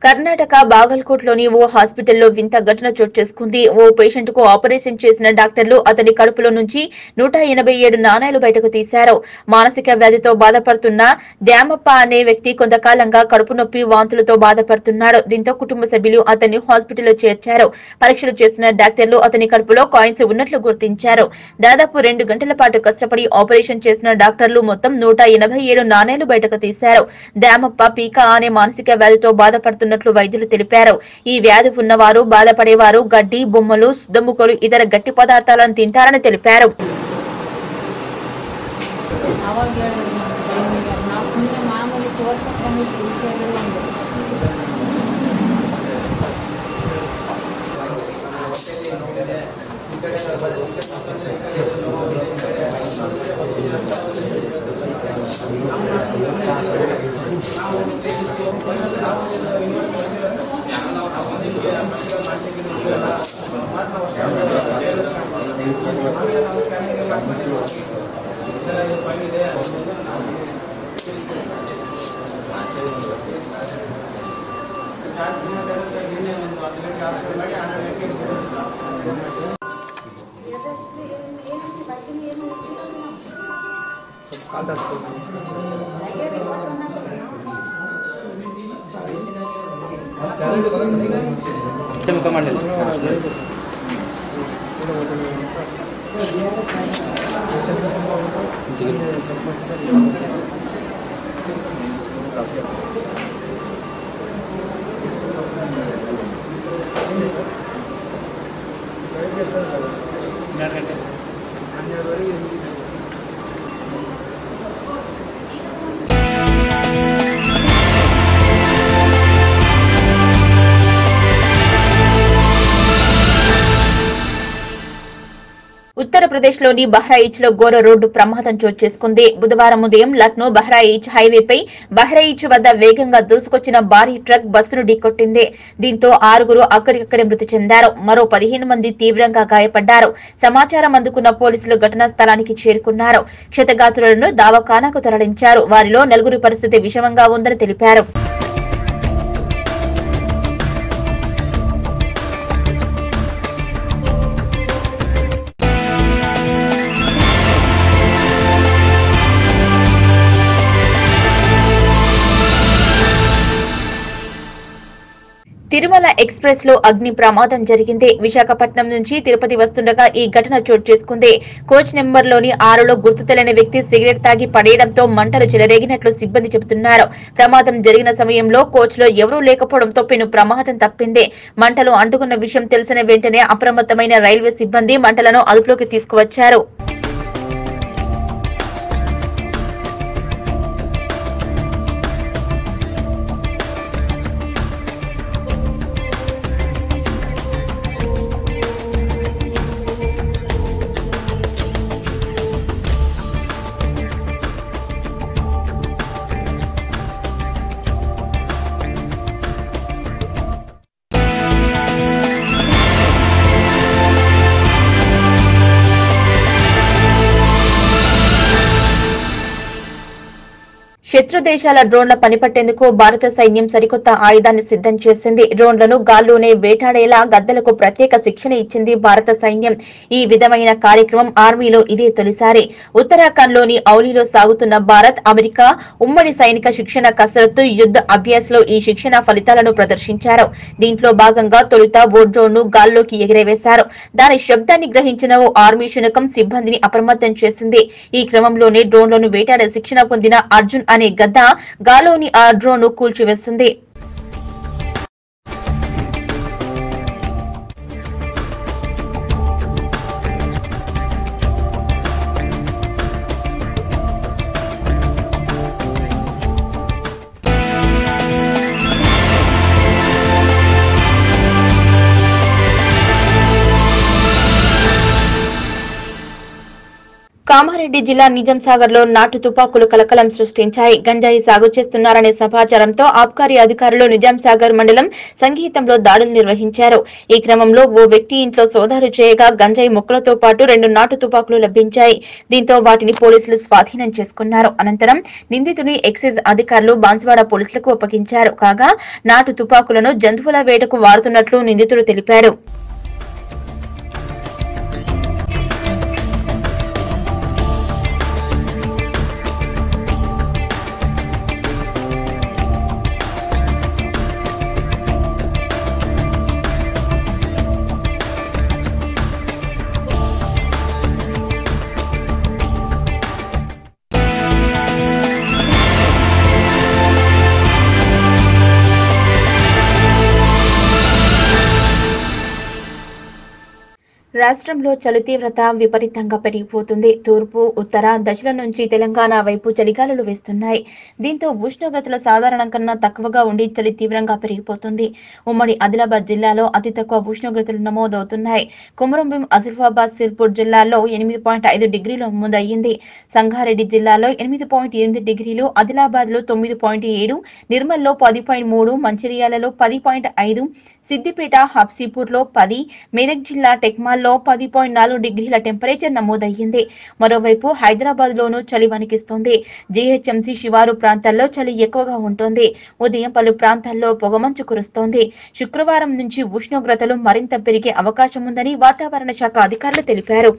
కర్ణాటక బాగల్కోట్లోని ఓ హాస్పిటల్లో వింత ఘటన చోటు చేసుకుంది ఓ పేషెంట్ కు ఆపరేషన్ చేసిన డాక్టర్లు అతని కడుపులో నుంచి నూట ఎనభై ఏడు నాణాలు బయటకు తీశారు మానసిక వ్యాధితో బాధపడుతున్న డ్యామప్ప అనే వ్యక్తి కొంతకాలంగా కడుపు నొప్పి వాంతులతో బాధపడుతున్నాడు దీంతో కుటుంబ సభ్యులు అతన్ని హాస్పిటల్లో చేర్చారు పరీక్షలు చేసిన డాక్టర్లు అతని కడుపులో కాయిన్స్ ఉన్నట్లు గుర్తించారు దాదాపు రెండు గంటల పాటు కష్టపడి ఆపరేషన్ చేసిన డాక్టర్లు మొత్తం నూట ఎనభై ఏడు నాణేలు బయటకు తీశారు డ్యామప్ప పీక అనే మానసిక వ్యాధితో బాధపడుతున్నట్లు వైద్యులు తెలిపారు ఈ వ్యాధి ఉన్నవారు బాధపడేవారు గడ్డి బొమ్మలు సుద్దముక్కలు ఇతర గట్టి పదార్థాలను తింటారని తెలిపారు ಅವಾಗ ಹೇಳಿದ್ರು ನಾವು ಸುಮ್ಮನೆ ಮಾಮೂಲಿ ತೋರ್ಸಕ್ಕೆ ಬಂದಿದ್ದು ವಿಷಯಗಳು ಒಂದು ಮುಖ ಮಾಡಲಿಲ್ಲ ఉత్తరప్రదేశ్ లోని బహ్రాయిచ్ లో ఘోర రోడ్డు ప్రమాదం చోటు చేసుకుంది బుధవారం ఉదయం లక్నో బహ్రాయిచ్ హైవేపై బహ్రాయిచ్ వద్ద వేగంగా దూసుకొచ్చిన భారీ ట్రక్ బస్సును ఢీకొట్టింది దీంతో ఆరుగురు అక్కడికక్కడే మృతి చెందారు మరో పదిహేను మంది తీవ్రంగా గాయపడ్డారు సమాచారం అందుకున్న పోలీసులు ఘటనా స్థలానికి చేరుకున్నారు క్షతగాత్రులను దావఖానాకు తరలించారు వారిలో నలుగురి పరిస్థితి విషమంగా ఉందని తెలిపారు తిరుమల ఎక్స్ప్రెస్ లో అగ్ని ప్రమాదం జరిగింది విశాఖపట్నం నుంచి తిరుపతి వస్తుండగా ఈ ఘటన చోటు చేసుకుంది కోచ్ నెంబర్ లోని ఆరులో గుర్తు తెలియని వ్యక్తి సిగరెట్ తాగి పడేయడంతో మంటలు చెలరేగినట్లు సిబ్బంది చెబుతున్నారు ప్రమాదం జరిగిన సమయంలో కోచ్ లో ఎవరూ లేకపోవడంతో పెను ప్రమాదం తప్పింది మంటలు అంటుకున్న విషయం తెలిసిన వెంటనే అప్రమత్తమైన రైల్వే సిబ్బంది మంటలను అదుపులోకి తీసుకువచ్చారు శత్రు దేశాల డ్రోన్ల పనిపట్టేందుకు భారత సైన్యం సరికొత్త ఆయుధాన్ని సిద్ధం చేసింది డ్రోన్లను గాల్లోనే వేటాడేలా గద్దలకు ప్రత్యేక శిక్షణ ఇచ్చింది భారత సైన్యం ఈ విధమైన కార్యక్రమం ఆర్మీలో ఇదే తొలిసారి ఉత్తరాఖండ్ లోని ఔలీలో సాగుతున్న భారత్ అమెరికా ఉమ్మడి సైనిక శిక్షణ కసరత్తు యుద్ధ అభ్యాస్ లో ఈ శిక్షణ ఫలితాలను ప్రదర్శించారు దీంట్లో భాగంగా తొలుత ఓ డ్రోన్ ను గాల్లోకి ఎగిరవేశారు దాని శబ్దాన్ని గ్రహించిన ఓ ఆర్మీ శునకం సిబ్బందిని అప్రమత్తం చేసింది ఈ క్రమంలోనే డ్రోన్లను వేటాడే శిక్షణ పొందిన అర్జున్ అనే గద్ద గాలోని ఆ డ్రోన్ ను కూల్చివేసింది కామారెడ్డి జిల్లా నిజాం సాగర్ లో నాటు తుపాకులు కలకలం సృష్టించాయి గంజాయి సాగు చేస్తున్నారనే సమాచారంతో ఆబ్కారీ అధికారులు నిజాం సాగర్ మండలం సంగీతంలో దాడులు నిర్వహించారు ఈ క్రమంలో ఓ వ్యక్తి ఇంట్లో సోదాలు చేయగా గంజాయి మొక్కలతో పాటు రెండు నాటు తుపాకులు లభించాయి దీంతో వాటిని పోలీసులు స్వాధీనం చేసుకున్నారు అనంతరం నిందితుని ఎక్సైజ్ అధికారులు బాన్స్వాడ పోలీసులకు అప్పగించారు కాగా నాటు తుపాకులను జంతువుల వేటకు వాడుతున్నట్లు నిందితుడు తెలిపాడు రాష్ట్రంలో చలి తీవ్రత విపరీతంగా పెరిగిపోతుంది తూర్పు ఉత్తర దశల నుంచి తెలంగాణ వైపు చలిగాలులు వేస్తున్నాయి దీంతో ఉష్ణోగ్రతలు సాధారణం కన్నా తక్కువగా ఉండి చలి తీవ్రంగా పెరిగిపోతుంది ఉమ్మడి ఆదిలాబాద్ జిల్లాలో అతి తక్కువ ఉష్ణోగ్రతలు నమోదవుతున్నాయి కుమరంభీం ఆసిఫాబాద్ సిర్పూర్ జిల్లాలో ఎనిమిది పాయింట్ ఐదు డిగ్రీలు నమోదయ్యింది సంగారెడ్డి జిల్లాలో ఎనిమిది పాయింట్ ఎనిమిది డిగ్రీలు ఆదిలాబాద్ లో తొమ్మిది పాయింట్ ఏడు నిర్మల్లో పది పాయింట్ మూడు మంచిర్యాలలో పది పాయింట్ ఐదు సిద్దిపేట హబ్సీపూర్ లో పది మెదక్ జిల్లా టెక్మాల్లో పది పాయింట్ నాలుగు డిగ్రీల టెంపరేచర్ నమోదయ్యింది మరోవైపు హైదరాబాద్ లోనూ చలి వణికిస్తోంది జీహెచ్ఎంసీ శివారు ప్రాంతాల్లో చలి ఎక్కువగా ఉంటుంది ఉదయం పలు ప్రాంతాల్లో పొగమంచు కురుస్తోంది శుక్రవారం నుంచి ఉష్ణోగ్రతలు మరింత పెరిగే అవకాశం ఉందని వాతావరణ శాఖ అధికారులు తెలిపారు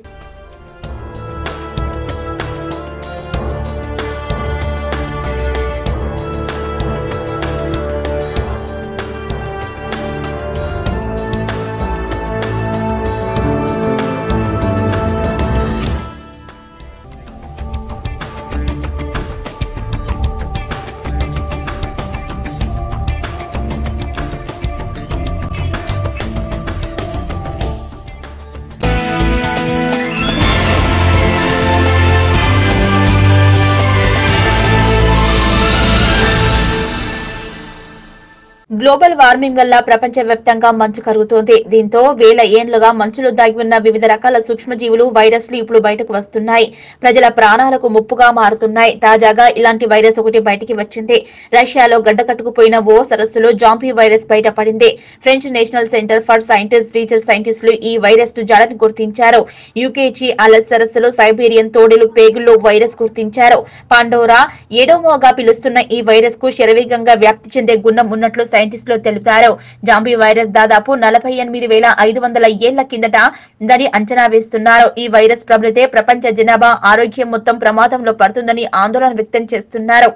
గ్లోబల్ వార్మింగ్ వల్ల ప్రపంచవ్యాప్తంగా మంచు కరుగుతోంది దీంతో వేల ఏండ్లుగా మంచులో దాగి ఉన్న వివిధ రకాల సూక్ష్మజీవులు వైరస్లు ఇప్పుడు బయటకు వస్తున్నాయి ప్రజల ప్రాణాలకు ముప్పుగా మారుతున్నాయి తాజాగా ఇలాంటి వైరస్ ఒకటి బయటికి వచ్చింది రష్యాలో గడ్డకట్టుకుపోయిన ఓ సరస్సులో జాంపీ వైరస్ బయటపడింది French national centre for scientist research సైంటిస్టులు ఈ వైరస్ ను జాడని గుర్తించారు యూకేజీ అలస్ సరస్సులో సైబీరియన్ తోడేలు పేగుల్లో వైరస్ గుర్తించారు పాండోరా ఏడోమోగా పిలుస్తున్న ఈ వైరస్ కు శరవేగంగా వ్యాప్తి చెందే గుణం ఉన్నట్లు సైంటిస్టులు తెలిపారు జాంబీ వైరస్ దాదాపు నలభై ఎనిమిది వేల ఐదు వందల ఏళ్ల కిందట దని అంచనా వేస్తున్నారు ఈ వైరస్ ప్రబలితే ప్రపంచ జనాభా ఆరోగ్యం మొత్తం ప్రమాదంలో పడుతుందని ఆందోళన వ్యక్తం చేస్తున్నారు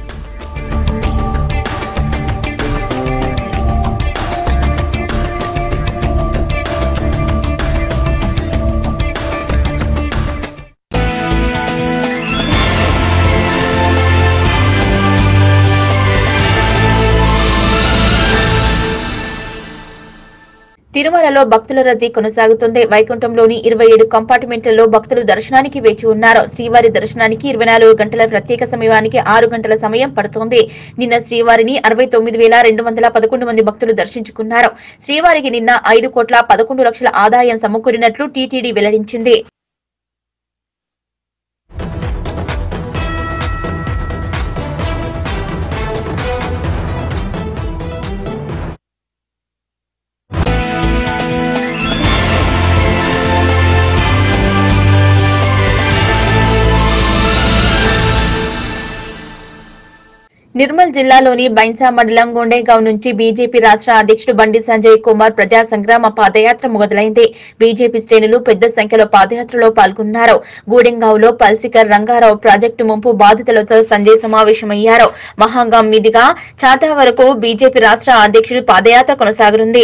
తిరుమలలో భక్తుల రద్దీ కొనసాగుతుంది వైకుంఠంలోని ఇరవై ఏడు కంపార్ట్మెంట్లలో భక్తులు దర్శనానికి వేచి ఉన్నారు శ్రీవారి దర్శనానికి ఇరవై నాలుగు గంటల ప్రత్యేక సమయానికి ఆరు గంటల సమయం పడుతోంది నిన్న శ్రీవారిని అరవై తొమ్మిది వేల రెండు వందల పదకొండు మంది భక్తులు దర్శించుకున్నారు శ్రీవారికి నిన్న ఐదు కోట్ల పదకొండు లక్షల ఆదాయం సమకూరినట్లు టీటీడీ వెల్లడించింది నిర్మల్ జిల్లాలోని బైన్సా మండలం గొండేగావ్ నుంచి బీజేపీ రాష్ట్ర అధ్యక్షుడు బండి సంజయ్ కుమార్ ప్రజా సంగ్రామ పాదయాత్ర మొదలైంది బీజేపీ శ్రేణులు పెద్ద సంఖ్యలో పాదయాత్రలో పాల్గొన్నారు గూడెంగావ్లో పల్సికర్ రంగారావు ప్రాజెక్టు ముంపు బాధితులతో సంజయ్ సమావేశమయ్యారు మహాంగాం మీదుగా చాతా వరకు బీజేపీ రాష్ట్ర అధ్యక్షుడి పాదయాత్ర కొనసాగనుంది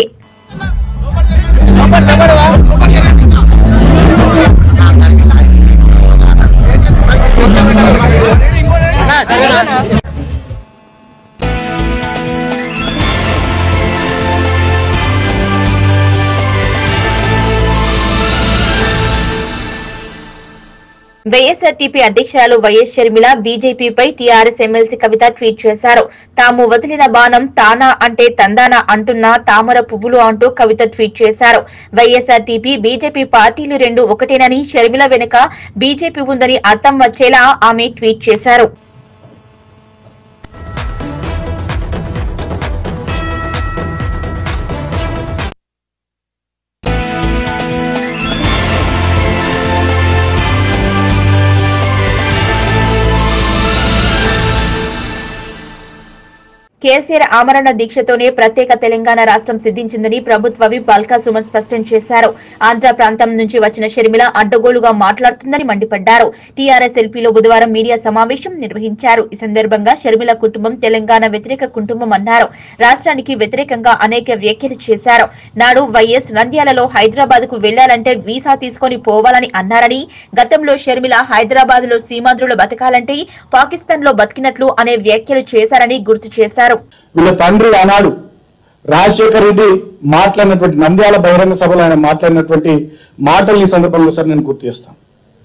వైఎస్ఆర్టీపీ అధ్యక్షురాలు వైఎస్ షర్మిల బీజేపీపై టీఆర్ఎస్ ఎమ్మెల్సీ కవిత ట్వీట్ చేశారు తాము వదిలిన బాణం తానా అంటే తందానా అంటున్న తామర పువ్వులు అంటూ కవిత ట్వీట్ చేశారు వైఎస్ఆర్టీపీ బీజేపీ పార్టీలు రెండు ఒకటేనని షర్మిల వెనుక బీజేపీ ఉందని అర్థం వచ్చేలా ఆమె ట్వీట్ చేశారు కేసీఆర్ ఆమరణ దీక్షతోనే ప్రత్యేక తెలంగాణ రాష్ట్రం సిద్ధించిందని ప్రభుత్వ విప్ అల్కా సుమన్ స్పష్టం చేశారు ఆంధ్ర ప్రాంతం నుంచి వచ్చిన షర్మిల అడ్డగోలుగా మాట్లాడుతుందని మండిపడ్డారు టీఆర్ఎస్ ఎల్పీలో బుధవారం మీడియా సమావేశం నిర్వహించారు ఈ సందర్భంగా షర్మిల కుటుంబం తెలంగాణ వ్యతిరేక కుటుంబం అన్నారు రాష్ట్రానికి వ్యతిరేకంగా అనేక వ్యాఖ్యలు చేశారు నాడు వైఎస్ నంద్యాలలో హైదరాబాద్ కు వెళ్లాలంటే వీసా తీసుకొని పోవాలని అన్నారని గతంలో షర్మిల హైదరాబాద్ లో సీమాంధ్రులు బతకాలంటే పాకిస్తాన్ లో బతికినట్లు అనే వ్యాఖ్యలు చేశారని గుర్తు చేశారు వీళ్ళ తండ్రి ఆనాడు రాజశేఖర రెడ్డి మాట్లాడినటువంటి నంద్యాల బహిరంగ సభలో ఆయన మాట్లాడినటువంటి మాటలు ఈ సందర్భంలో సార్ నేను గుర్తు చేస్తాను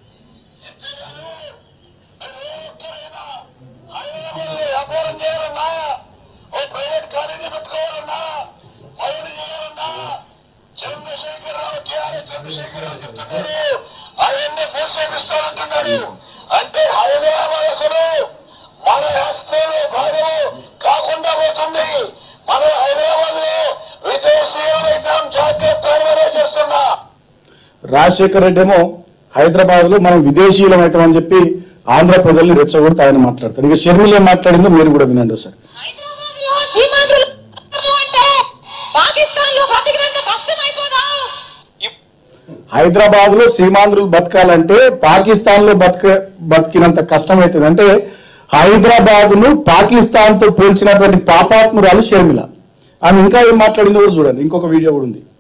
వ్యాపారం చేయాలన్నా ఓ ప్రైవేట్ కాలేజీ పెట్టుకోవాలన్నా మరొకటి చేయాలన్నా చంద్రశేఖరరావు టిఆర్ఎస్ చంద్రశేఖరరావు చెప్తున్నారు అవన్నీ మూసేపిస్తానంటున్నారు అంటే హైదరాబాద్ అసలు మన రాష్ట్రంలో భాగము కాకుండా పోతుంది మనం హైదరాబాద్ లో విదేశీయులైతాం జాగ్రత్త అని చేస్తున్నా రాజశేఖర రెడ్డి ఏమో హైదరాబాద్ లో మనం విదేశీయులం అవుతామని చెప్పి ఆంధ్ర ప్రజల్ని రెచ్చగొడితే ఆయన మాట్లాడతారు ఇక షర్మిల ఏం మాట్లాడిందో మీరు కూడా వినండి ఒకసారి హైదరాబాద్ లో సీమాంధ్రులు అంటే పాకిస్తాన్ లో బ్రతికినంత కష్టం అయిపోదా హైదరాబాద్ లో సీమాంధ్రులు బతకాలంటే పాకిస్తాన్ లో బతక బతికినంత కష్టమవుతుంది అంటే హైదరాబాద్ ను పాకిస్తాన్ తో పోల్చినటువంటి పాపాత్మురాలు షర్మిల ఆమె ఇంకా ఏం మాట్లాడిందో కూడా చూడండి ఇంకొక వీడియో కూడా ఉంది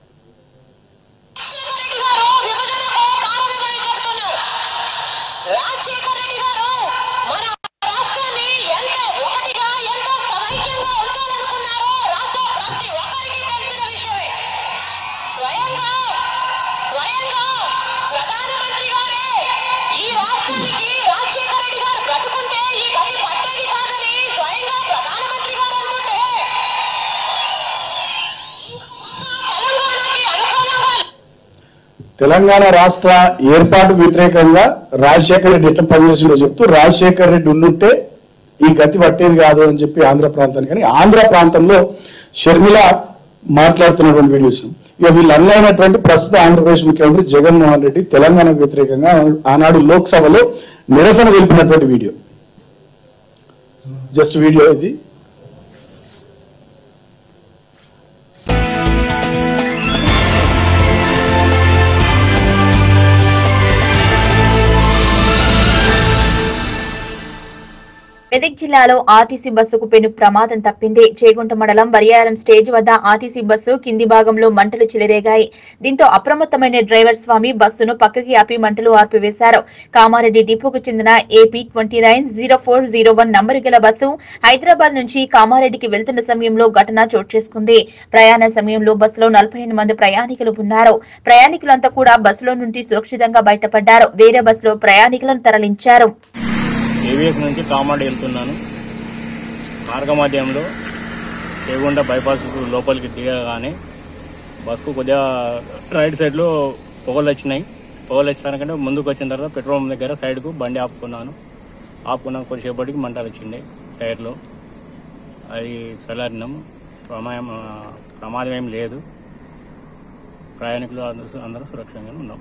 రాజశేఖర రెడ్డి గారు విభజన కారణమని చెప్తున్నారు రాజశేఖర రెడ్డి గారు మన రాష్ట్రాన్ని ఎంత ఒకటిగా ఎంత సమైక్యంగా ఉంచాలనుకున్నారో రాష్ట్ర ప్రతి ఒక్కరికి తెలిసిన విషయమే స్వయంగా స్వయంగా ప్రధానమంత్రి గారే ఈ రాష్ట్రానికి రాజశేఖర రెడ్డి గారు బ్రతుకుంటే ఈ గతి పట్టేది కాదని స్వయంగా ప్రధానమంత్రి గారు అంటుంటే తెలంగాణకి అనుకూలంగా తెలంగాణ రాష్ట్ర ఏర్పాటు వ్యతిరేకంగా రాజశేఖర రెడ్డి ఎట్లా పనిచేసిండో చెప్తూ రాజశేఖర రెడ్డి ఉండుంటే ఈ గతి పట్టేది కాదు అని చెప్పి ఆంధ్ర ప్రాంతానికి కానీ ఆంధ్ర ప్రాంతంలో షర్మిల మాట్లాడుతున్నటువంటి వీడియోస్ ఇక వీళ్ళు అన్నైనటువంటి ప్రస్తుత ఆంధ్రప్రదేశ్ ముఖ్యమంత్రి జగన్మోహన్ రెడ్డి తెలంగాణకు వ్యతిరేకంగా ఆనాడు లోక్సభలో నిరసన తెలిపినటువంటి వీడియో జస్ట్ వీడియో ఇది మెదక్ జిల్లాలో ఆర్టీసీ బస్సుకు పెను ప్రమాదం తప్పింది చేగుంట మండలం బరియారం స్టేజ్ వద్ద ఆర్టీసీ బస్సు కింది భాగంలో మంటలు చెలరేగాయి దీంతో అప్రమత్తమైన డ్రైవర్ స్వామి బస్సును పక్కకి ఆపి మంటలు ఆర్పివేశారు కామారెడ్డి డిపోకు చెందిన AP twenty nine zero four zero one number గల బస్సు హైదరాబాద్ నుంచి కామారెడ్డికి వెళ్తున్న సమయంలో ఘటన చోటు చేసుకుంది ప్రయాణ సమయంలో బస్సులో నలభై ఎనిమిది మంది ప్రయాణికులు ఉన్నారు ప్రయాణికులంతా కూడా బస్సులో నుండి సురక్షితంగా బయటపడ్డారు వేరే బస్సులో ప్రయాణికులను తరలించారు ఏవిఎస్ నుంచి కామారెడ్డి వెళ్తున్నాను మార్గమధ్యంలో చేగుంట బైపాస్ లోపలికి దిగగానే బస్కు కొద్దిగా రైట్ సైడ్లో పొగలు వచ్చినాయి పొగలు వచ్చినాకంటే ముందుకు వచ్చిన తర్వాత పెట్రోల్ పంప్ దగ్గర సైడ్కు బండి ఆపుకున్నాను ఆపుకున్నాను కొద్దిసేపటికి మంటలు వచ్చిండే టైర్లో అది చల్లారినాం ప్రమాదం ప్రమాదం ఏం లేదు ప్రయాణికులు అందరూ అందరూ సురక్షంగా ఉన్నాం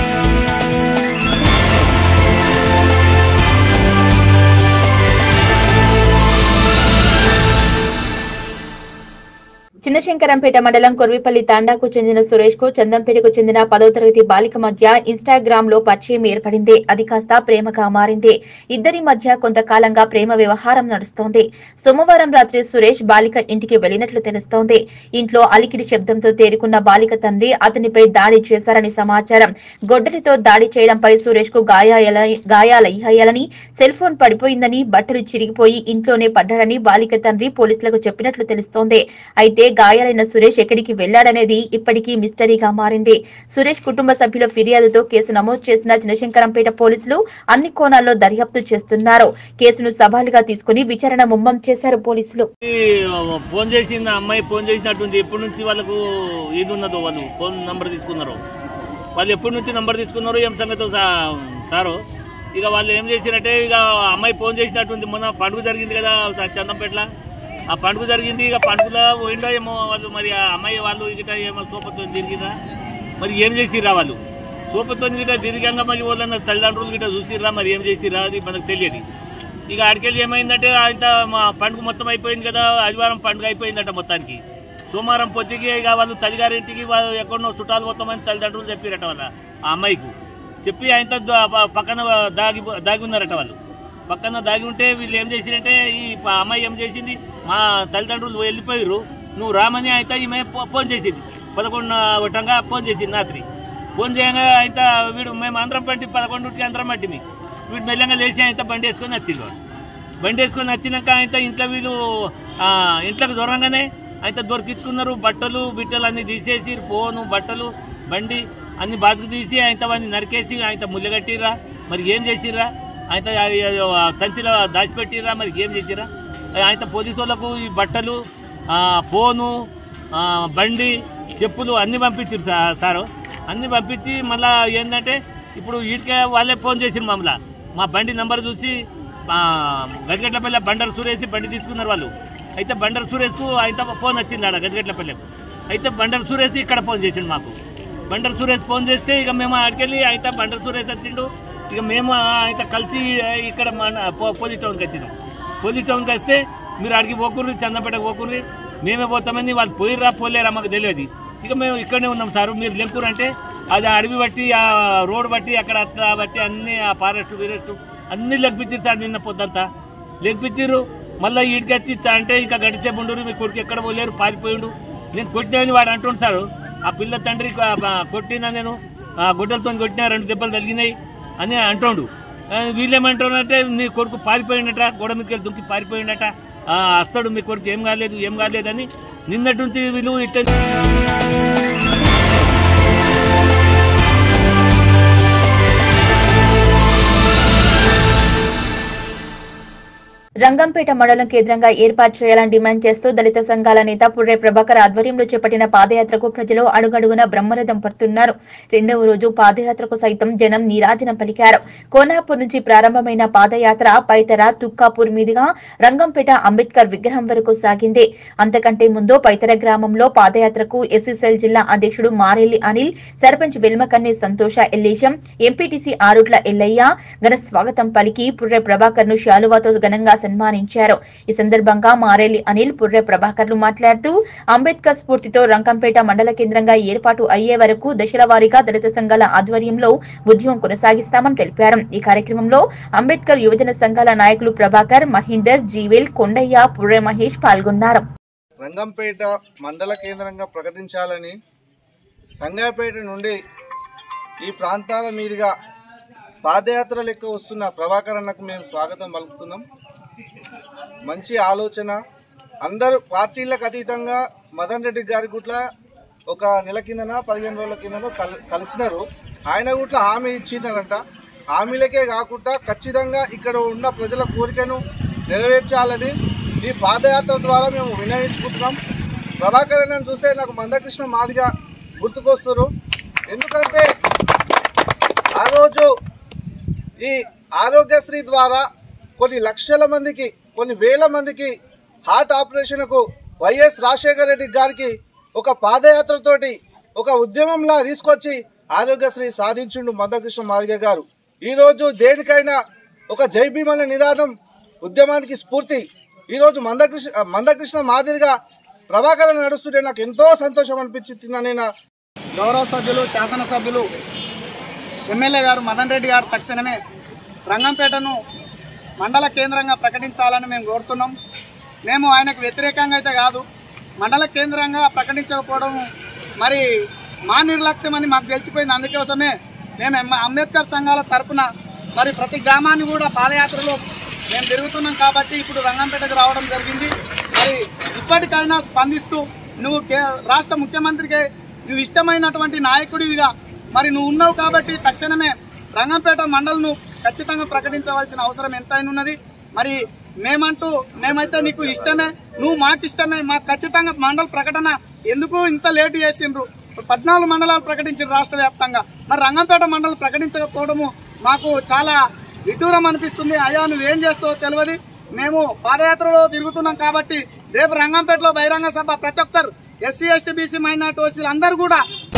చిన్నశంకరంపేట మండలం కొర్విపల్లి తాండాకు చెందిన సురేష్ కు చందంపేటకు చెందిన పదో తరగతి బాలిక మధ్య ఇన్స్టాగ్రామ్ లో పరిచయం ఏర్పడింది అది కాస్త ప్రేమగా మారింది ఇద్దరి మధ్య కొంతకాలంగా ప్రేమ వ్యవహారం నడుస్తోంది సోమవారం రాత్రి సురేష్ బాలిక ఇంటికి వెళ్లినట్లు తెలుస్తోంది ఇంట్లో అలికిడి శబ్దంతో తేరుకున్న బాలిక తండ్రి అతనిపై దాడి చేశారని సమాచారం గొడ్డలితో దాడి చేయడంపై సురేష్ కు గాయాల గాయాలయ్యాయని సెల్ ఫోన్ పడిపోయిందని బట్టలు చిరిగిపోయి ఇంట్లోనే పడ్డాడని బాలిక తండ్రి పోలీసులకు చెప్పినట్లు తెలుస్తోంది అయితే గాయ గాయాలైన సురేష్ ఎక్కడికి వెళ్లాడనేది ఇప్పటికీ మిస్టరీగా మారింది సురేష్ కుటుంబ సభ్యుల ఫిర్యాదుతో కేసు నమోదు చేసిన చినశంకరంపేట పోలీసులు అన్ని కోణాల్లో దర్యాప్తు చేస్తున్నారు కేసును సవాలుగా తీసుకుని విచారణ ముమ్మం చేశారు పోలీసులు ఈ ఫోన్ చేసింది ఆ అమ్మాయి ఫోన్ చేసినట్టుంది ఎప్పటి నుంచి వాళ్ళకు ఇది ఉన్నదో వాళ్ళు ఫోన్ నంబర్ తీసుకున్నారు వాళ్ళు ఎప్పటి నుంచి నంబర్ తీసుకున్నారు ఏం సంగతి సారు ఇక వాళ్ళు ఏం చేసినట్టే ఇక ఆ అమ్మాయి ఫోన్ చేసినట్టుంది మొన్న పండుగ జరిగింది కదా స- చందంపేటలో ఆ పండుగ జరిగింది ఇక పండుగలో పోయిండో ఏమో వాళ్ళు మరి ఆ అమ్మాయి వాళ్ళు ఇక ఏమో సూపర్తో తిరిగిరా మరి ఏం చేసిర్రా వాళ్ళు సూపర్తో గిట్ట తిరిగాక మరి వాళ్ళన్న తల్లిదండ్రులు గిట్ట చూసిర్రా మరి ఏం చేసిర్రా అది మనకు తెలియదు ఇక ఆడికెళ్ళి ఏమైందంటే ఆయన మా పండుగ మొత్తం అయిపోయింది కదా ఆదివారం పండుగ అయిపోయిందట మొత్తానికి సోమవారం పొద్దుకి ఇక వాళ్ళు తల్లిగారింటికి వాళ్ళు ఎక్కడో చుట్టాలు పోతామని తల్లిదండ్రులు చెప్పిరట వాళ్ళ ఆ అమ్మాయికు చెప్పి ఆయనతో దా- ప- పక్కన దాగి దాగి ఉన్నారట వాళ్ళు పక్కన దాగి ఉంటే వీళ్ళు ఏం చేసిరంటే ఈ ప- అమ్మాయి ఏం చేసింది మా తల్లిదండ్రులు వెళ్ళిపోయారు నువ్వు రామని అయితే ఈమె ఫో- ఫోన్ చేసింది పదకొండు ఒకటంగా ఫోన్ చేసింది రాత్రి ఫోన్ చేయగా అయితే వీడు మేము అందరం పంటి పదకొండుకి అందరం పట్టింది వీడు మెల్లగా లేచి అయితే బండి వేసుకొని వచ్చిండు వాడు. బండి వేసుకొని వచ్చినాక అయితే ఇంట్లో వీళ్ళు ఆ, ఇంట్లోకి దూరంగానే అయితే దొరికించుకున్నారు బట్టలు బిట్టలు అన్ని తీసేసి ఫోను బట్టలు బండి అన్ని బాతుకు తీసి ఆయన వాడిని నరికేసి ఆయన ముళ్ళగట్టిర్రా మరి ఏం చేసిర్రా ఆయన సంచిలో దాచిపెట్టిర్రా మరి ఏం చేసిర్రా ఆయన పోలీసు వాళ్ళకు ఈ బట్టలు ఆ, ఫోను ఆ, బండి చెప్పులు అన్ని పంపించారు సా- సారు అన్ని పంపించి మళ్ళా ఏంటంటే ఇప్పుడు వీటికే వాళ్ళే ఫోన్ చేసిరు మమ్మల్ని మా బండి నంబర్ చూసి ఆ, గజగట్లపల్లి బండర్ సురేష్ బండి తీసుకున్నారు వాళ్ళు అయితే బండర్ సురేష్కు అయితే ఫోన్ వచ్చింది ఆడ గజగట్లపల్లికు అయితే బండర్ సురేష్ ఇక్కడ ఫోన్ చేసిండు మాకు బండర్ సురేష్ ఫోన్ చేస్తే ఇక మేము ఆడికెళ్ళి అయితే బండర్ సురేష్ వచ్చిండు ఇక మేము అయితే కలిసి ఇక్కడ మన పో- పోలీస్ టౌన్కి వచ్చినాం పోలీస్ టౌన్కి వస్తే మీరు అడిగి పోకుర్రి చందంపేట పోకుర్రి మేమే పోతామని వాళ్ళు పోయిర్రా పోలేరా మాకు తెలియదు ఇక మేము ఇక్కడనే ఉన్నాం సార్ మీరు లెంకూరు అంటే అది అడవి బట్టి ఆ రోడ్ బట్టి అక్కడ అట్లా బట్టి అన్ని ఆ ఫారెస్ట్ గీరెస్ట్ అన్ని లెక్కించారు సార్ నిన్న పొద్దంతా లెక్కించారు మళ్ళీ ఈడికి వచ్చి ఇచ్చా అంటే ఇంకా గడిచే ఉండరు మీ కొడుకు ఎక్కడ పోలేరు పారిపోయిండు నేను కొట్టినని వాడు అంటుండు సార్ ఆ పిల్ల తండ్రి కొ- ఆ కొట్టినా నేను ఆ గుడ్డలతో కొట్టినా రెండు దెబ్బలు తగిలినాయి అని అంటుండు ఆ, వీళ్ళేమంటారంటే నీ కొడుకు పారిపోయిండట గోడ మీదకి వెళ్ళి దుంకి పారిపోయిండట ఆ, వస్తాడు మీ కొడుకు ఏం కాలేదు ఏం కాలేదని నిన్నటి నుంచి వీళ్ళు ఇట్ట రంగంపేట మండలం కేంద్రంగా ఏర్పాటు చేయాలని డిమాండ్ చేస్తూ దళిత సంఘాల నేత పుర్రే ప్రభాకర్ ఆధ్వర్యంలో చేపట్టిన పాదయాత్రకు ప్రజలు అడుగడుగున బ్రహ్మరథం పడుతున్నారు రెండవ రోజు పాదయాత్రకు సైతం జనం నీరాజనం పలికారు కోనాపూర్ నుంచి ప్రారంభమైన పాదయాత్ర పైతర తుక్కాపూర్ మీదుగా రంగంపేట అంబేద్కర్ విగ్రహం వరకు సాగింది అంతకంటే ముందు పైతర గ్రామంలో పాదయాత్రకు ఎస్ఎస్ఎల్ జిల్లా అధ్యక్షుడు మారెల్లి అనిల్ సర్పంచ్ వెల్మకన్నే సంతోష ఎల్లేశం ఎంపీటీసీ ఆరుట్ల ఎల్లయ్య ఘన స్వాగతం పలికి పుర్రె ప్రభాకర్ ను శాలువాతో ఘనంగా సన్మానించారు ఈ సందర్భంగా మారేలి అనిల్ పుర్రె ప్రభాకర్లు మాట్లాడుతూ అంబేద్కర్ స్ఫూర్తితో రంకంపేట మండల కేంద్రంగా ఏర్పాటు అయ్యే వరకు దశల వారీగా దళిత సంఘాల ఆధ్వర్యంలో ఉద్యమం కొనసాగిస్తామని తెలిపారు ఈ కార్యక్రమంలో అంబేద్కర్ యువజన సంఘాల నాయకులు ప్రభాకర్ మహీందర్ జీవేల్ కొండయ్య పుర్రె మహేష్ పాల్గొన్నారు రంగంపేట మండల కేంద్రంగా ప్రకటించాలని సంగాపేట నుండి ఈ ప్రాంతాల మీదుగా పాదయాత్ర లెక్క వస్తున్న ప్రభాకర్ అన్నకు మేము స్వాగతం పలుకుతున్నాం మంచి ఆలోచన అందరూ పార్టీలకు అతీతంగా మదన్ రెడ్డి గారి గుట్ల ఒక నెల కిందన పదిహేను రోజుల కిందన కల్ కలిసినారు ఆయన గుట్ల హామీ ఇచ్చినారంట హామీలకే కాకుండా ఖచ్చితంగా ఇక్కడ ఉన్న ప్రజల కోరికను నెరవేర్చాలని ఈ పాదయాత్ర ద్వారా మేము వినయించుకుంటున్నాం ప్రభాకర్ అన్నను చూస్తే నాకు మందకృష్ణ మాదిగా గుర్తుకొస్తారు ఎందుకంటే ఆ రోజు ఈ ఆరోగ్యశ్రీ ద్వారా కొన్ని లక్షల మందికి కొన్ని వేల మందికి హార్ట్ ఆపరేషన్కు వైఎస్ రాజశేఖర రెడ్డి గారికి ఒక పాదయాత్రతోటి ఒక ఉద్యమంలా తీసుకొచ్చి ఆరోగ్యశ్రీ సాధించిండు మందకృష్ణ మాదిగ గారు ఈరోజు దేనికైనా ఒక జై భీమల నినాదం ఉద్యమానికి స్ఫూర్తి ఈరోజు మందకృష్ణ మందకృష్ణ మాదిరిగా ప్రభాకరన్ నడుస్తుంటే నాకు ఎంతో సంతోషం అనిపించింది నేను గౌరవ సభ్యులు శాసనసభ్యులు ఎమ్మెల్యే గారు మదన్ రెడ్డి గారు తక్షణమే రంగంపేటను మండల కేంద్రంగా ప్రకటించాలని మేము కోరుతున్నాం మేము ఆయనకు వ్యతిరేకంగా అయితే కాదు మండల కేంద్రంగా ప్రకటించకపోవడం మరి మా నిర్లక్ష్యం అని మాకు తెలిసిపోయింది అందుకోసమే మేము ఎమ్మ- అంబేద్కర్ సంఘాల తరపున మరి ప్రతి గ్రామాన్ని కూడా పాదయాత్రలో మేము తిరుగుతున్నాం కాబట్టి ఇప్పుడు రంగంపేటకు రావడం జరిగింది మరి ఇప్పటికైనా స్పందిస్తూ నువ్వు కే రాష్ట్ర ముఖ్యమంత్రికి నువ్వు ఇష్టమైనటువంటి నాయకుడివిగా మరి నువ్వు ఉన్నావు కాబట్టి తక్షణమే రంగంపేట మండల్ను ఖచ్చితంగా ప్రకటించవలసిన అవసరం ఎంతైనా ఉన్నది మరి మేమంటూ మేమైతే నీకు ఇష్టమే నువ్వు మాకు ఇష్టమే మాకు ఖచ్చితంగా మండల ప్రకటన ఎందుకు ఇంత లేటు చేసిండ్రు పద్నాలుగు మండలాలు ప్రకటించారు రాష్ట్ర వ్యాప్తంగా మరి రంగంపేట మండలం ప్రకటించకపోవడము మాకు చాలా విడ్డూరం అనిపిస్తుంది అయ్యా నువ్వేం చేస్తావో తెలియదు మేము పాదయాత్రలో తిరుగుతున్నాం కాబట్టి రేపు రంగంపేటలో బహిరంగ సభ ప్రతి ఒక్కరు ఎస్సీ ఎస్టీ బీసీ మైనార్టీ ఓసీలు అందరూ కూడా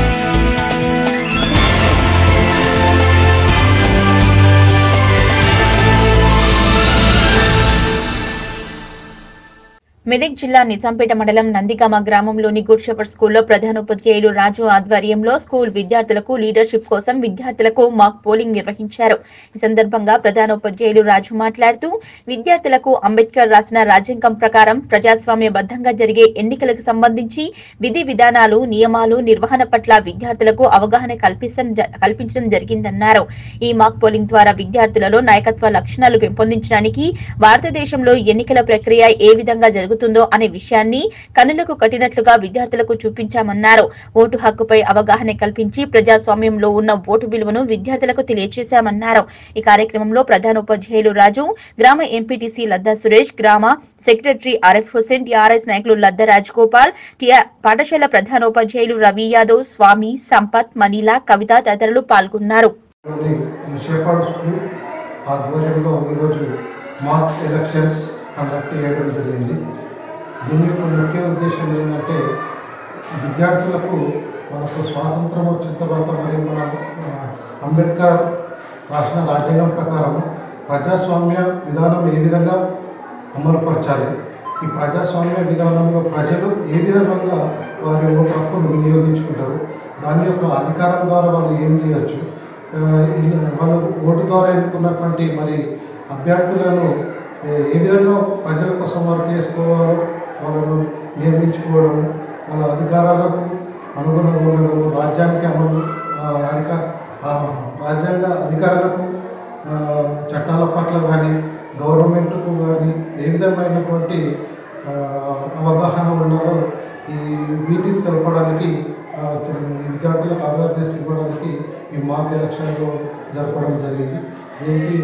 మెదక్ జిల్లా నిజాంపేట మండలం నందిగామ గ్రామంలోని గుడ్ షెపర్డ్ స్కూల్లో ప్రధానోపాధ్యాయులు రాజు ఆధ్వర్యంలో స్కూల్ విద్యార్థులకు లీడర్షిప్ కోసం విద్యార్థులకు మాక్ పోలింగ్ నిర్వహించారు ఈ సందర్భంగా ప్రధానోపాధ్యాయులు రాజు మాట్లాడుతూ విద్యార్థులకు అంబేద్కర్ రాసిన రాజ్యాంగం ప్రకారం ప్రజాస్వామ్యబద్ధంగా జరిగే ఎన్నికలకు సంబంధించి విధి విధానాలు నియమాలు నిర్వహణ పట్ల విద్యార్థులకు అవగాహన కల్పించడం జ- కల్పించడం జరిగిందన్నారు ఈ మాక్ పోలింగ్ ద్వారా విద్యార్థులలో నాయకత్వ లక్షణాలు పెంపొందించడానికి భారతదేశంలో ఎన్నికల ప్రక్రియ ఏ విధంగా జరుగుతుందో అనే విషయాన్ని కనులకు కట్టినట్లుగా విద్యార్థులకు చూపించామన్నారు ఓటు హక్కుపై అవగాహన కల్పించి ప్రజాస్వామ్యంలో ఉన్న ఓటు విలువను విద్యార్థులకు తెలియజేశామన్నారు ఈ కార్యక్రమంలో ప్రధాన ఉపాధ్యాయులు రాజు గ్రామ ఎంపీటీసీ లద్దా సురేష్ గ్రామ సెక్రటరీ ఆర్ఎఫ్ హుసేన్ టీఆర్ఎస్ నాయకులు లద్దా రాజగోపాల్ టిఆర్ పాఠశాల ప్రధానోపాధ్యాయులు రవి యాదవ్ స్వామి సంపత్ మనీలా కవిత తదితరులు పాల్గొన్నారు షేపాడ్ స్కూల్ ఆధ్వర్యంలో ఈరోజు మాక్ ఎలక్షన్స్ కండక్ట్ చేయడం జరిగింది దీని యొక్క ముఖ్య ఉద్దేశం ఏంటంటే విద్యార్థులకు మనకు స్వాతంత్రం వచ్చిన తర్వాత మరి మన ఆ, అంబేద్కర్ రాసిన రాజ్యాంగం ప్రకారం ప్రజాస్వామ్య విధానం ఏ విధంగా అమలుపరచాలి ఈ ప్రజాస్వామ్య విధానంలో ప్రజలు ఏ విధంగా వారి ఓటు హక్కును వినియోగించుకుంటారు దాని యొక్క అధికారం ద్వారా వాళ్ళు ఏం చేయొచ్చు ఆ, ఇన్- వాళ్ళు ఓటు ద్వారా ఎన్నుకున్నటువంటి మరి అభ్యర్థులను ఏ- ఏ విధంగా ప్రజల కోసం వర్క్ చేసుకోవాలో వాళ్ళను నియమించుకోవడం వాళ్ళ అధికారాలకు అనుగుణంగా ఉండడం రాజ్యానికి అను ఆ, అధికార ఆ, రాజ్యాంగ అధికారులకు ఆ, చట్టాల పట్ల కానీ గవర్నమెంట్కు కానీ ఏ విధమైనటువంటి ఆ, అవగాహన ఉన్నారో ఈ వీటిని తెలపడానికి ఆ, ఈ విద్యార్థులకు అవేర్నెస్ ఇవ్వడానికి ఈ మాక్ ఎలక్షన్లో జరపడం జరిగింది దీనికి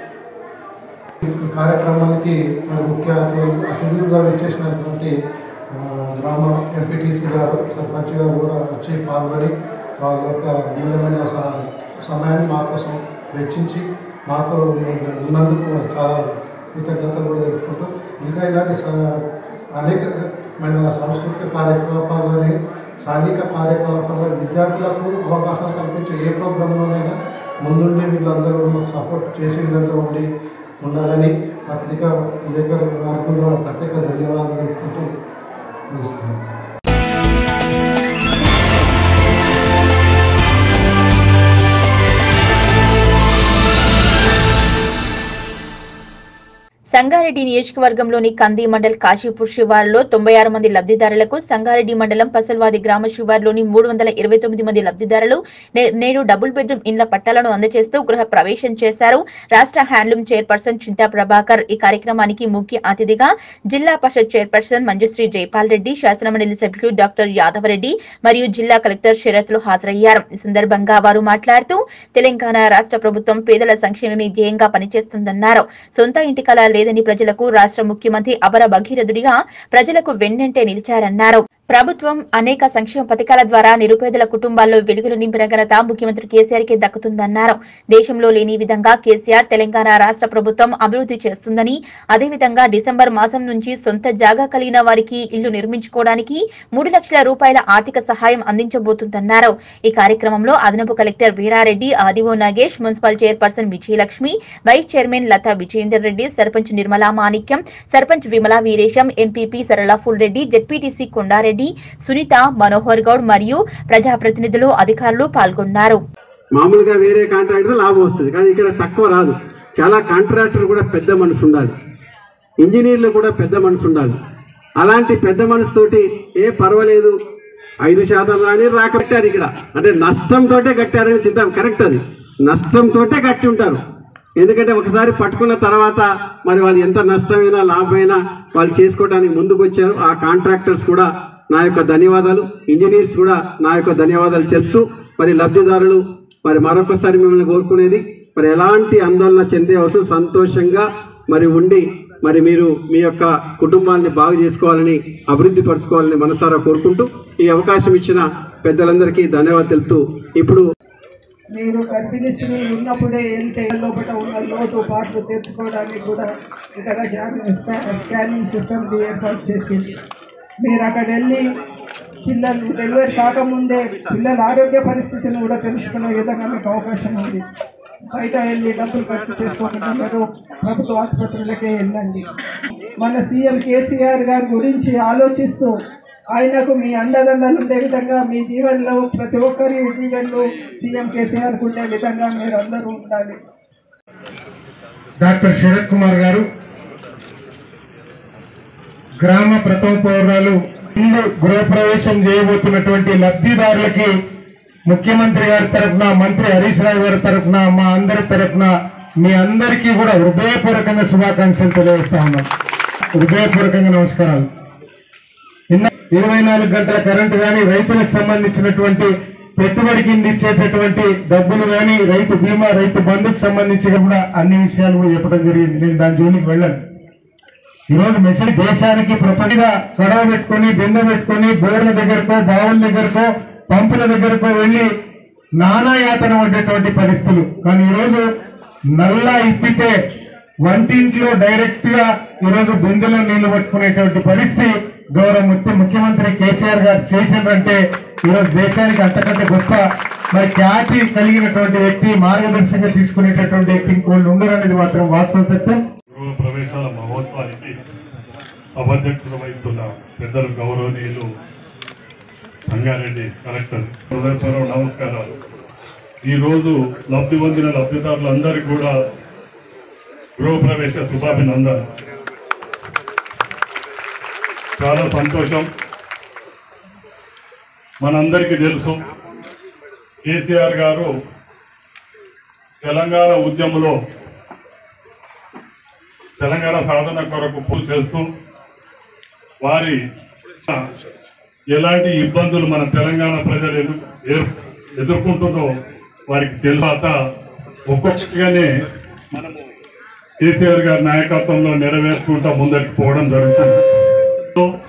ఈ కార్యక్రమానికి మన ముఖ్య అతిథులు అతిథులుగా వచ్చేసినటువంటి ఆ, గ్రామ ఎంపీటీసీ గారు సర్పంచ్ గారు కూడా వచ్చి పాల్గొని వాళ్ళ యొక్క అమూల్యమైన స- సమయాన్ని మా కోసం వెచ్చించి మాతో ఉన్నందుకు చాలా కృతజ్ఞతలు కూడా తెలుపుకుంటూ ఇంకా ఇలాంటి స- అనేకమైన సాంస్కృతిక కార్యకలాపాలని స్థానిక కార్యకలాపాల్లో విద్యార్థులకు అవగాహన కల్పించే ఏ ప్రోగ్రాంలోనైనా ముందుండి వీళ్ళందరూ మాకు సపోర్ట్ చేసే విధంగా ఉండి ఉండాలని పత్రికా విలేకరుల వారికి కూడా ప్రత్యేక ధన్యవాదాలు తెలుపుకుంటూ ముగిస్తున్నాను సంగారెడ్డి నియోజకవర్గంలోని కంది మండల్ కాశీపూర్ శివార్లో తొంభై ఆరు మంది లబ్ధిదారులకు సంగారెడ్డి మండలం పసల్వాది గ్రామ శివార్లోని మూడు వందల ఇరవై తొమ్మిది మంది లబ్ధిదారులు నే- నేడు డబుల్ బెడ్రూమ్ ఇండ్ల పట్టాలను అందజేస్తూ గృహ ప్రవేశం చేశారు రాష్ట్ర హ్యాండ్లూమ్ చైర్పర్సన్ చింతా ప్రభాకర్ ఈ కార్యక్రమానికి ముఖ్య అతిథిగా జిల్లా పరిషత్ చైర్పర్సన్ మంజుశ్రీ జైపాల్ రెడ్డి శాసనమండలి సభ్యులు డాక్టర్ యాదవరెడ్డి మరియు జిల్లా కలెక్టర్ షరత్లు హాజరయ్యారు ఈ సందర్భంగా వారు మాట్లాడుతూ తెలంగాణ రాష్ట్ర ప్రభుత్వం పేదల సంక్షేమమే ధ్యేయంగా పనిచేస్తుందన్నారు సొంత ఇంటి కళ లేదని ప్రజలకు రాష్ట్ర ముఖ్యమంత్రి అపర భగీరథుడిగా ప్రజలకు వెన్నంటే నిలిచారన్నారు ప్రభుత్వం అనేక సంక్షేమ పథకాల ద్వారా నిరుపేదల కుటుంబాల్లో వెలుగులు నింపిన ఘనత ముఖ్యమంత్రి కేసీఆర్ కి దక్కుతుందన్నారు దేశంలో లేని విధంగా కేసీఆర్ తెలంగాణ రాష్ట్ర ప్రభుత్వం అభివృద్ధి చేస్తుందని అదేవిధంగా డిసెంబర్ మాసం నుంచి సొంత జాగా కలిగిన వారికి ఇల్లు నిర్మించుకోవడానికి మూడు లక్షల రూపాయల ఆర్థిక సహాయం అందించబోతుందన్నారు ఈ కార్యక్రమంలో అదనపు కలెక్టర్ వీరారెడ్డి ఆదివో Nagesh municipal chairperson Vijayalakshmi vice chairman Latha Vijayender Reddy sarpanch Nirmala Manikyam sarpanch Vimala Veeresham MPP Sarala ఫుల్ రెడ్డి జెడ్పీటీసీ కొండారెడ్డి సునీత మనోహర్ గౌడ్ మరియు ప్రజాప్రతినిధులు అధికారులు పాల్గొన్నారు మామూలుగా వేరే కాంట్రాక్టర్ లాభం వస్తుంది కానీ ఇక్కడ తక్కువ రాదు చాలా కాంట్రాక్టర్ కూడా పెద్ద మనసు ఉండాలి ఇంజనీర్లు కూడా పెద్ద మనసు ఉండాలి అలాంటి పెద్ద మనసుతోటి ఏ పర్వాలేదు ఐదు శాతం రాని రాక కట్టారు ఇక్కడ అంటే నష్టంతో కట్టారని చింత కరెక్ట్ అది నష్టంతో కట్టి ఉంటారు ఎందుకంటే ఒకసారి పట్టుకున్న తర్వాత మరి వాళ్ళు ఎంత నష్టమైనా లాభమైనా వాళ్ళు చేసుకోవడానికి ముందుకు వచ్చారు ఆ కాంట్రాక్టర్స్ కూడా నా యొక్క ధన్యవాదాలు ఇంజనీర్స్ కూడా నా యొక్క ధన్యవాదాలు చెప్తూ మరి లబ్ధిదారులు మరి మరొకసారి మిమ్మల్ని కోరుకునేది మరి ఎలాంటి ఆందోళన చెందే అవసరం సంతోషంగా మరి ఉండి మరి మీరు మీ యొక్క కుటుంబాన్ని బాగు చేసుకోవాలని అభివృద్ధి పరచుకోవాలని మనసారా కోరుకుంటూ ఈ అవకాశం ఇచ్చిన పెద్దలందరికీ ధన్యవాదాలు తెలుపుతూ ఇప్పుడు మీరు గర్భిణీ స్త్రీలు ఉన్నప్పుడే వెళ్తే లోపల ఉన్న లోటు పాటలు తెచ్చుకోవడానికి కూడా ఇక్కడ స్కానింగ్ సిస్టమ్ ఏర్పాటు చేసింది మీరు అక్కడ వెళ్ళి పిల్లలు డెలివరీ కాకముందే పిల్లల ఆరోగ్య పరిస్థితిని కూడా తెలుసుకునే విధంగా మీకు అవకాశం ఉంది బయట వెళ్ళి డబ్బులు ఖర్చు చేసుకోకుండా మీరు ప్రభుత్వ ఆసుపత్రులకే వెళ్ళండి మన సీఎం కేసీఆర్ గారి గురించి ఆలోచిస్తూ ఆయనకు మీ అండదండలు ఉండే విధంగా మీ జీవనంలో ప్రతి ఒక్కరి జీవనంలో సీఎం కేసీఆర్కు ఉండే విధంగా మీరు అందరూ ఉండాలి డాక్టర్ శరత్ కుమార్ గారు గ్రామ ప్రథమ పౌరాలు ఇల్లు గృహప్రవేశం చేయబోతున్నటువంటి లబ్ధిదారులకి ముఖ్యమంత్రి గారి తరఫున మంత్రి హరీష్ రావు గారి తరఫున మా అందరి తరఫున మీ అందరికీ కూడా హృదయపూర్వకంగా శుభాకాంక్షలు తెలియజేస్తా ఉన్నాం హృదయపూర్వకంగా నమస్కారాలు నిన్న ఇరవై నాలుగు గంటల కరెంటు కానీ రైతులకు సంబంధించినటువంటి పెట్టుబడి కింద ఇచ్చేటటువంటి డబ్బులు కానీ రైతు బీమా రైతు బంధుకు సంబంధించి కూడా అన్ని విషయాలు కూడా చెప్పడం జరిగింది నేను దాని జోలికి వెళ్ళను ఈరోజు మెసేజ్ దేశానికి ప్రపంచగా గొడవ పెట్టుకొని బిందె పెట్టుకొని బోర్ల దగ్గరకో బావుల దగ్గరకో పంపుల దగ్గరకో వెళ్ళి నానా యాతన పడ్డటువంటి పరిస్థితులు కానీ ఈరోజు నల్లా ఇప్పితే వంటింట్లో డైరెక్ట్ గా ఈరోజు బిందెలో నీళ్లు పట్టుకునేటువంటి పరిస్థితి గౌరవ ముఖ్య ముఖ్యమంత్రి కేసీఆర్ గారు చేసిందంటే ఈరోజు దేశానికి అంతకంటే గొప్ప మరి ఖ్యాతి కలిగినటువంటి వ్యక్తి మార్గదర్శకంగా తీసుకునేటటువంటి వ్యక్తి ఇంకోళ్ళు ఉండరు అనేది మాత్రం వాస్తవ సత్యం గృహ ప్రవేశాల మహోత్సవానికి అధ్యక్షులు వహిస్తున్న పెద్దలు గౌరవనీయులు రంగారెడ్డి కలెక్టర్ హృదయపూర్వక నమస్కారాలు ఈరోజు లబ్ధి పొందిన లబ్ధిదారులందరికీ కూడా గృహప్రవేశ శుభాభినందనలు చాలా సంతోషం మనందరికీ తెలుసు కేసీఆర్ గారు తెలంగాణ ఉద్యమంలో తెలంగాణ సాధన కొరకు పూజ చేస్తూ వారి ఎలాంటి ఇబ్బందులు మన తెలంగాణ ప్రజలు ఎదు- ఎదు- ఎదుర్కొంటుందో వారికి తెలిసాక ఒక్కొక్కటిగానే మనము కేసీఆర్ గారి నాయకత్వంలో నెరవేర్చుకుంటా ముందరికి పోవడం జరుగుతుంది